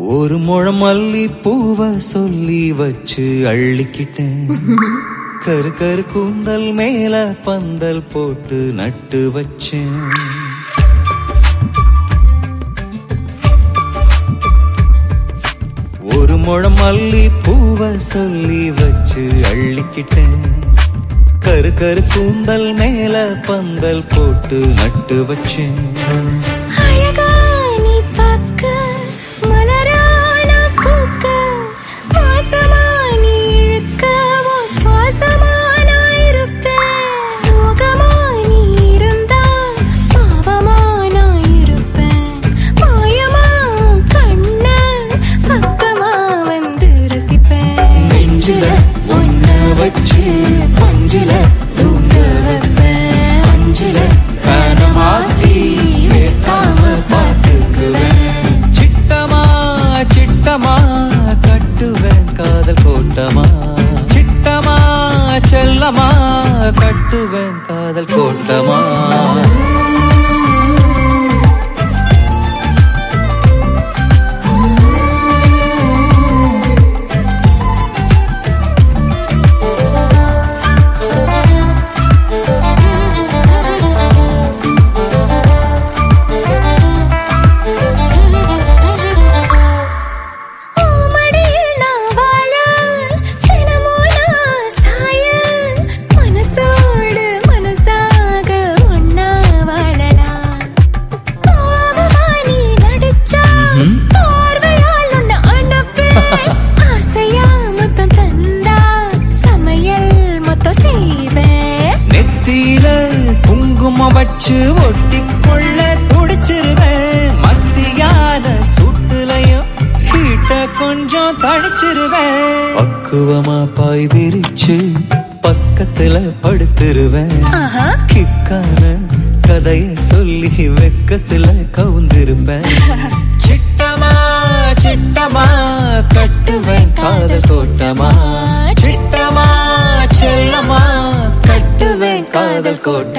ஒரு முழம் மல்லி பூவ சொல்லி வச்சு அள்ளிக்கிட்டேன் கரு கரு கூந்தல் மேல பந்தல் போட்டு நட்டு வச்சேன் ஒரு முழம் மல்லி பூவ சொல்லி வச்சு அள்ளிக்கிட்டேன் கரு கரு கூந்தல் மேல பந்தல் போட்டு நட்டு வச்சேன் அழகா நீ பார்க்க மலரா நான் பூக்க வாசமா நீ இழுக்க உன் சுவாசமா நான் இருப்பேன் சோகமா நீ இருந்தா பாவமா நான் இருப்பேன் மாயமா உன் கண்ண பக்கமா வந்து ரசிப்பேன் நெஞ்சில ஒன்ன வச்சு பஞ்சில தூங்க வைப்பேன் அஞ்சில ஃபேன மாத்தி வேட்டாம பார்த்துக்குவேன் சிட்டமா சிட்டமா கட்டுவேன் காதல் கோட்டமா சிட்டமா செல்லமா கட்டுவேன் காதல் கோட்டமா மடியில் நான் வாழ தினமும் நான் சாய மனசோடு மனசாக ஒன்னா வாழலாம் கோபமா நீ நடிச்சா பார்வையால் உன்னை அனுப்பேன் ஆசையா மொத்தம் தந்தா சமையல் மொத்தம் செய்வேன் நெத்தியில குங்குமம் வச்சு ஒட்டிக்கொள்ள துடிச்சிருவேன் மத்தியான சூட்டுலையும் கீட்ட கொஞ்சம் தடிச்சிருவேன் பக்குவமா பாய் விரிச்சு பக்கத்துல படுத்துருவேன் ஆஹா கிக்கான கதைய சொல்லி வெக்கத்துல கவுந்திருப்பேன் சிட்டமா சிட்டமா கட்டுவேன் காதல் தோட்டமா சிட்டமா செல்லமா கட்டுவேன் காதல் கோட்டமா